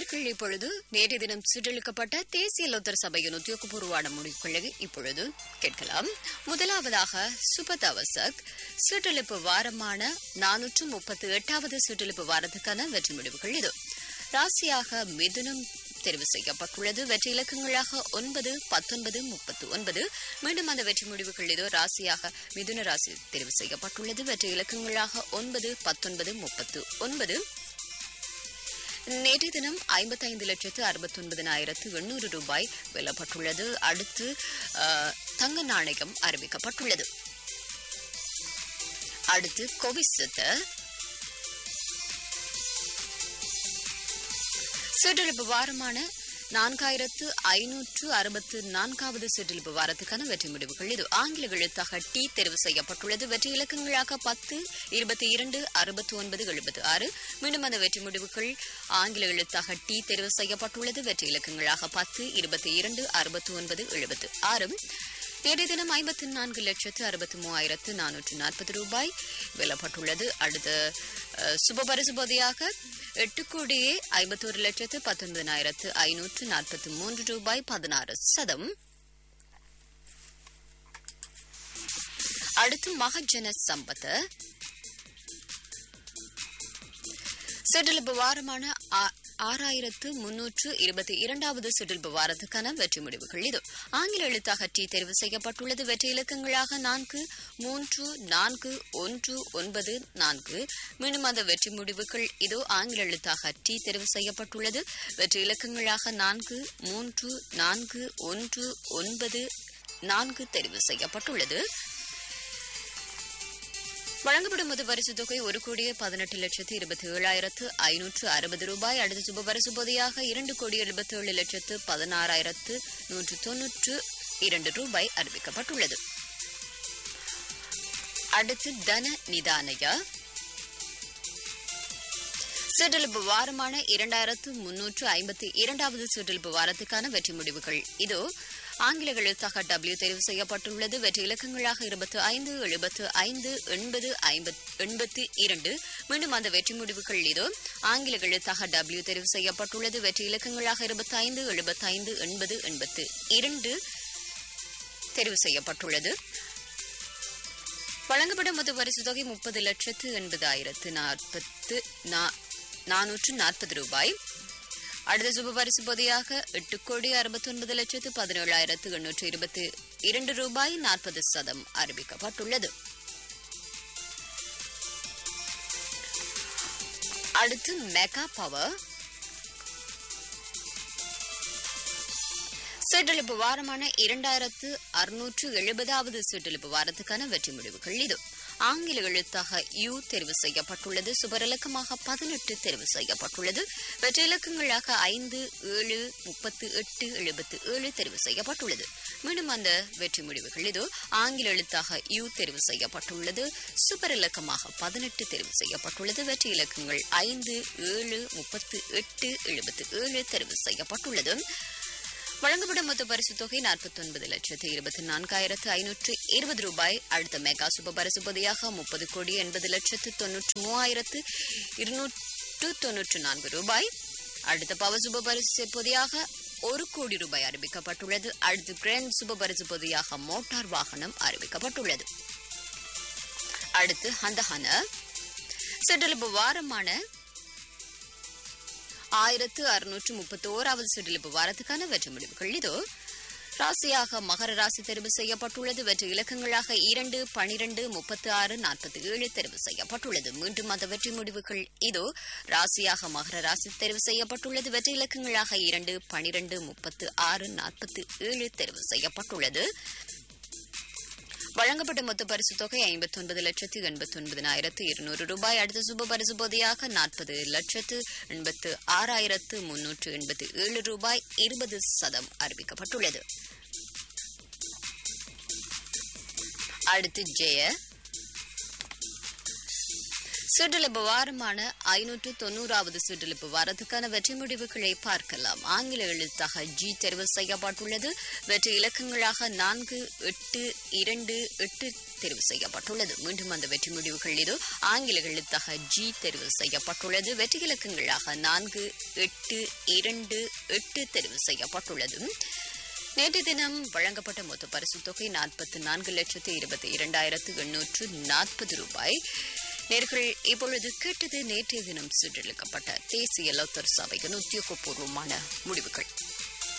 நேர்கள் இப்பொழுது நேற்று தினம் சீரழிக்கப்பட்ட தேசிய லோத்தர் சபையின் உத்தியோகபூர்வமான முடிவுகளை இப்பொழுது கேட்கலாம் முதலாவதாக சுபதவசக் சீட்டெழுப்பு வாரமான நானூற்று முப்பத்தி எட்டாவது சீட்டெழுப்பு வாரத்துக்கான வெற்றி முடிவுகள் இது ராசியாக மிதுனம் தெரிவு செய்யப்பட்டுள்ளது வெற்றி இலக்கங்களாக ஒன்பது பத்தொன்பது முப்பத்து ஒன்பது மீண்டும் அந்த வெற்றி முடிவுகள் இதோ ராசியாக மிதுன ராசி தெரிவு செய்யப்பட்டுள்ளது வெற்றி இலக்கங்களாக ஒன்பது பத்தொன்பது முப்பத்து ஒன்பது நேற்றைய தினம் ஐம்பத்தைந்து லட்சத்து அறுபத்தி ஒன்பதினாயிரத்து எண்ணூறு ரூபாய் வெல்லப்பட்டுள்ளது அடுத்து அஹ், தங்க நாணயம் அறிவிக்கப்பட்டுள்ளது அடுத்து கோவிசத்த சிற்றிழப்பு வாரமான நான்காயிரத்து ஐநூற்று அறுபத்து நான்காவது சிற்றிழப்பு வாரத்துக்கான வெற்றி முடிவுகள் இது ஆங்கில எழுத்தாக டி தெரிவு செய்யப்பட்டுள்ளது வெற்றி இலக்கங்களாக பத்து இருபத்தி இரண்டு அறுபத்தி ஒன்பது எழுபத்தி ஆறு மீண்டும் அந்த வெற்றி முடிவுகள் ஆங்கில எழுத்தாக டி தெரிவு செய்யப்பட்டுள்ளது வெற்றி இலக்கங்களாக பத்து இருபத்தி இரண்டு அறுபத்தி ஒன்பது எழுபத்தி ஆறு நேற்றைய தினம் ஐம்பத்தி நான்கு லட்சத்து அறுபத்தி மூவாயிரத்து நானூற்று நாற்பது ரூபாய் வெல்லப்பட்டுள்ளது அடுத்த அஹ், சுபபரிசுபதியாக எட்டு கோடியே ஐம்பத்தோரு லட்சத்து பத்தொன்பதினாயிரத்து ஐநூற்று நாற்பத்தி மூன்று ரூபாய் பதினாறு சதம் அடுத்து மகஜன சம்பத் சிற்றிலப்பு வாரமான ஆ- ஆறாயிரத்து முன்னூற்று இருபத்தி இரண்டாவது சிற்றிலப்பு வாரத்துக்கான வெற்றி முடிவுகள் இது ஆங்கில எழுத்தாக டி தெரிவு செய்யப்பட்டுள்ளது வெற்றி இலக்கங்களாக நான்கு மூன்று நான்கு ஒன்று ஒன்பது நான்கு மீண்டும் அந்த வெற்றி முடிவுகள் இதோ ஆங்கில எழுத்தாக டி தெரிவு செய்யப்பட்டுள்ளது வெற்றி இலக்கங்களாக நான்கு மூன்று நான்கு ஒன்று ஒன்பது நான்கு தெரிவு செய்யப்பட்டுள்ளது வழங்கப்படும் மது பரிசு தொகை ஒரு கோடியே பதினெட்டு லட்சத்து இருபத்தி ஏழாயிரத்து ஐநூற்று அறுபது ரூபாய் அடுத்த சுப பரிசு பொதியாக இரண்டு கோடி எழுபத்தி ஏழு லட்சத்து பதினாறாயிரத்து நூற்று தொன்னூற்று இரண்டு ரூபாய் அறிவிக்கப்பட்டுள்ளது அடுத்து தன நிதானய சிற்றிலப்பு வாரமான இரண்டாயிரத்து முன்னூற்று ஐம்பத்தி இரண்டாவது சிற்றிலப்பு வாரத்துக்கான வெற்றி முடிவுகள் இதோ ஆங்கில எழுத்தாக டபிள்யூ தெரிவு செய்யப்பட்டுள்ளது வெற்றி இலக்கங்களாக இருபத்தி ஐந்து எழுபத்து ஐந்து எண்பது எண்பத்தி இரண்டு மீண்டும் அந்த வெற்றி முடிவுகள் இதோ ஆங்கில எழுத்தாக டபிள்யூ தெரிவு செய்யப்பட்டுள்ளது வெற்றி இலக்கங்களாக இருபத்தி ஐந்து எழுபத்தி ஐந்து எண்பது எண்பத்து இரண்டு தெரிவு செய்யப்பட்டுள்ளது வழங்கப்படும் மொத்த பரிசு தொகை முப்பது லட்சத்து எண்பதாயிரத்து நாற்பத்து நானூற்று நாற்பது ரூபாய் அடுத்த சுப பரிசு பொதியாக எட்டு கோடி அறுபத்தி ஒன்பது லட்சத்து பதினேழாயிரத்து எண்ணூற்று இருபத்தி இரண்டு ரூபாய் நாற்பது சதம் அறிவிக்கப்பட்டுள்ளது அடுத்து மெகா பவர் சீட்டெழுப்பு வாரமான இரண்டாயிரத்து அறுநூற்று எழுபதாவது சீட்டெழுப்பு வாரத்துக்கான வெற்றி முடிவுகள் இது ஆங்கில எழுத்தாக யூ தெரிவு செய்யப்பட்டுள்ளது சுபரிலக்கமாக பதினெட்டு தெரிவு செய்யப்பட்டுள்ளது வெற்றி இலக்கங்களாக ஐந்து ஏழு முப்பத்து எட்டு எழுபத்து ஏழு தெரிவு செய்யப்பட்டுள்ளது மீண்டும் அந்த வெற்றி முடிவுகள் இது ஆங்கில எழுத்தாக யூ தெரிவு செய்யப்பட்டுள்ளது சுபர் இலக்கமாக பதினெட்டு தெரிவு செய்யப்பட்டுள்ளது வெற்றி இலக்கங்கள் ஐந்து ஏழு முப்பத்து எட்டு எழுபத்து ஏழு தெரிவு செய்யப்பட்டுள்ளது வழங்கப்படும் மொத்த பரிசு தொகை நாற்பத்தி ஒன்பது லட்சத்து இருபத்தி நான்காயிரத்து ஐநூற்று இருபது ரூபாய் அடுத்த மெகா சுப பரிசு பொதியாக முப்பது கோடி எண்பது லட்சத்து தொன்னூற்று மூவாயிரத்து இருநூற்று தொன்னூற்று நான்கு ரூபாய் அடுத்த பவர் சுப பரிசு பொதியாக ஒரு கோடி ரூபாய் அறிவிக்கப்பட்டுள்ளது அடுத்து கிராண்ட் சுப பரிசு பொதியாக மோட்டார் வாகனம் அறிவிக்கப்பட்டுள்ளது அடுத்து ஹந்தஹன சிற்றெழுப்பு வாரமான ஆயிரத்து அறுநூற்று முப்பத்தி ஓராவது சிற்றிலிப்பு வாரத்துக்கான வெற்றி முடிவுகள் இதோ ராசியாக மகர ராசி தெரிவு செய்யப்பட்டுள்ளது வெற்றி இலக்கங்களாக இரண்டு பனிரெண்டு முப்பத்தி ஆறு நாற்பத்தி ஏழு தெரிவு செய்யப்பட்டுள்ளது மீண்டும் அந்த வெற்றி முடிவுகள் இதோ ராசியாக மகர ராசி தெரிவு செய்யப்பட்டுள்ளது வெற்றி இலக்கங்களாக இரண்டு பனிரெண்டு முப்பத்து ஆறு நாற்பத்தி ஏழு தெரிவு செய்யப்பட்டுள்ளது வழங்கப்பட்ட மொத்த பரிசு தொகை ஐம்பத்தி ஒன்பது லட்சத்து எண்பத்தி ஒன்பதினாயிரத்து இருநூறு ரூபாய் அடுத்த சுப பரிசு பொதியாக நாற்பது லட்சத்து எண்பத்து ஆறாயிரத்து முன்னூற்று எண்பத்தி ஏழு ரூபாய் இருபது சதம் அறிவிக்கப்பட்டுள்ளது அடுத்து ஜெய சுற்றளப்பு வாரமான ஐநூற்று தொண்ணூறாவது சுற்றளப்பு வாரத்துக்கான வெற்றி முடிவுகளை பார்க்கலாம் ஆங்கில எழுத்தாக ஜி தெரிவு செய்யப்பட்டுள்ளது வெற்றி இலக்கங்களாக நான்கு எட்டு இரண்டு எட்டு தெரிவு செய்யப்பட்டுள்ளது மீண்டும் அந்த வெற்றி முடிவுகள் இது ஆங்கில எழுத்தாக ஜி தெரிவு செய்யப்பட்டுள்ளது வெற்றி இலக்கங்களாக நான்கு எட்டு இரண்டு எட்டு தெரிவு செய்யப்பட்டுள்ளது நேற்று தினம் வழங்கப்பட்ட மொத்த பரிசு தொகை நாற்பத்தி நான்கு லட்சத்து இருபத்தி இரண்டாயிரத்து எண்ணூற்று நாற்பது ரூபாய் நேர்கள் இப்பொழுது கேட்டது நேற்றைய தினம் சுற்றளிக்கப்பட்ட தேசிய லோத்தர் சபையின் உத்தியோகபூர்வமான முடிவுகள்